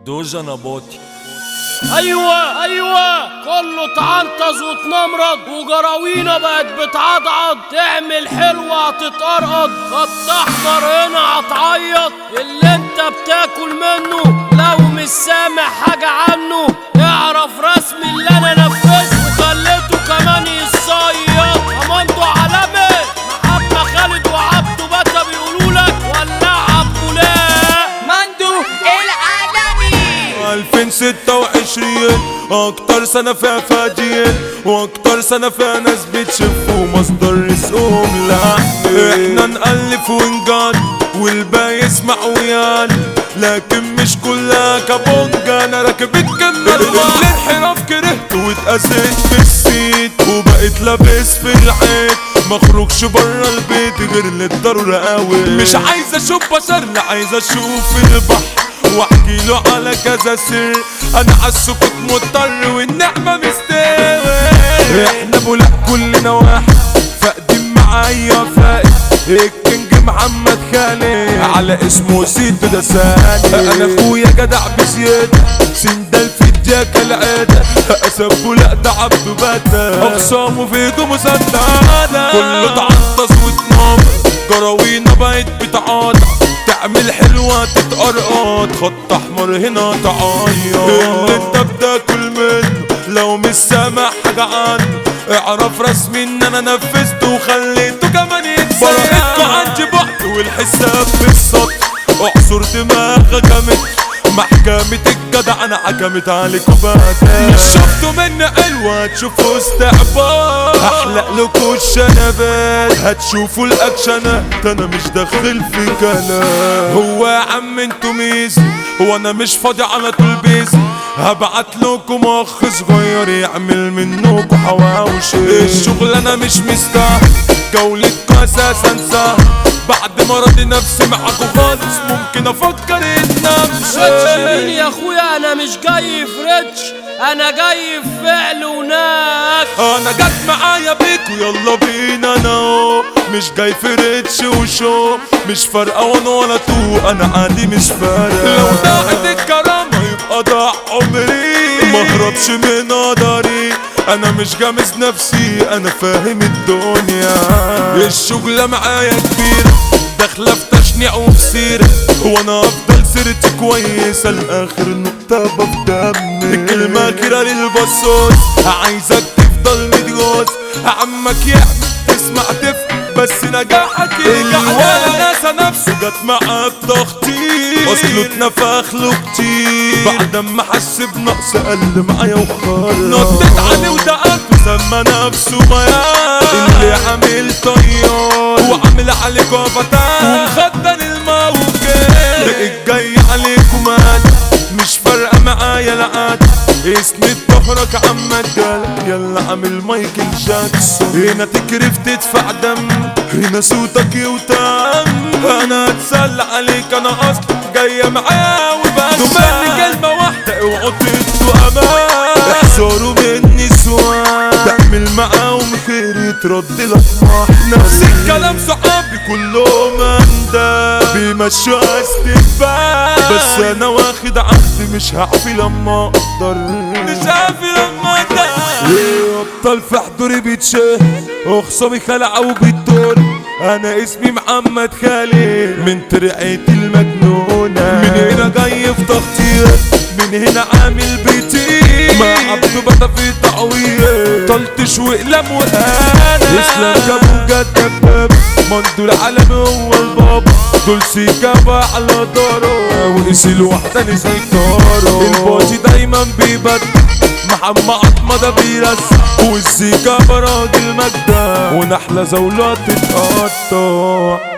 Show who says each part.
Speaker 1: دوجا نباطي
Speaker 2: ايوه ايوه كله اتعنطز واتنمرض وجراوينا بقت بتعضعض تعمل حلوة هتتقرقض خط احمر هنا هتعيط اللي انت بتاكل منه لو مش سامع حاجة عنه اعرف رسمي اللي انا نفذته وخليته كمان يصيط امانته عالمي محمد خالد وعبده بتا بيقولوا لك ولع عبدولاه
Speaker 3: مندو العالمي
Speaker 1: 2026 اكتر سنة فيها فاجئين واكتر سنة فيها ناس بتشوفوا مصدر رزقهم لحن احنا نألف ونجد والباقي يسمع ويان لكن مش كلها كابونجا انا راكب الجنة الانحراف كرهت واتأذيت في السيت وبقيت لابس في العيد مخرجش برا البيت غير للضرورة قوي مش عايز اشوف بشر لا عايز اشوف البحر واحكي له على كذا سر انا عالسكوت مضطر والنعمة مستوي احنا بولاق كلنا واحد فاقدين معايا فاقد الكينج محمد خالد على اسمه سيد ده سالي انا اخويا جدع بزيادة سندال في الجاكة العادة اسب بولاق ده عبده باتا اخصامه في ايده مسدادة كله تعطس واتنمر جراوينا بقت بتعاطى تعمل حلوة تتقرقط خط احمر هنا تعيط اللي انت بتاكل منه لو مش سامع حاجة عنه اعرف رسمي ان انا نفذته وخليته كمان يتسيح براءتكوا عندي بعد والحساب بالسطر اعصر دماغك جامد محكمة الجدع انا حكمت عليك وبعدها مش شفتوا مني حلوة تشوفوا استعباط احلق لكوا الشنبات هتشوفوا الاكشنات انا مش داخل في كلام هو يا عم انتوا ميزي وانا مش فاضي على طول بيزي هبعت لكم اخ صغير يعمل منكم حواوشي الشغل انا مش مستاهل جولتكوا اساسا سهل بعد ما راضي نفسي معاكوا خالص ممكن افكر ان
Speaker 2: ريتش مين يا اخويا انا مش جاي في ريتش انا جاي في فعل وناك
Speaker 1: انا جت معايا بيكو يلا بينا انا أهو. مش جاي في ريتش وشو مش فارقه وانا ولا تو انا عادي مش فارقه لو ضاعت الكرامه يبقى ضاع عمري مهربش من قدري انا مش جامز نفسي انا فاهم الدنيا الشغلة معايا كبيرة داخلة في تشنيع وفي سيرة وانا افضل سيرتي كويسة لاخر نقطة بفدمي الكلمة كده للبصوص عايزك تفضل متجوز عمك يعمل تسمع تفهم بس نجاحك يرجع الناس نفسه جت معاه بضغطي اصله اتنفخ له كتير بعد ما حس بنقص قل معايا وخرج نطت عليه ودقت وسمى نفسه مياه اللي عامل طيار وعامل عليكوا فتاة ومخدر الموكب بقيت جاي عليكم مات مش فارقة معايا العاد اسند ظهرك عم الجال يلا عامل مايكل جاكسون هنا تكرف تدفع دم هنا صوتك يوتم انا اتسلى عليك انا اصلا جاية معاه وبس مني كلمة واحدة اوعوا تدوا امان احذروا مني سؤال تعمل معاهم خير يترد لك محنة نفس الكلام صحابي كلهم اندى بيمشوا استقبال بس انا واخد عهد مش هعفي لما اقدر مش هعفي لما اقدر ابطال في حضوري بيتشه اخصامي خلع وبيدور انا اسمي محمد خالد من ترعيتي المجنونة من هنا جاي في تخطيط من هنا عامل بيتي مع عبده بدا في تعويض طلتش وقلم وانا اسلام جابوا جد دباب مندو العالمي هو البابا دول سيكابة على داره وقسي الوحدة نسي طاره الباجي دايما بيبدل محمد عطمة ده بيرس والسيكابة راجل مجدة ونحلة زولات تتقطع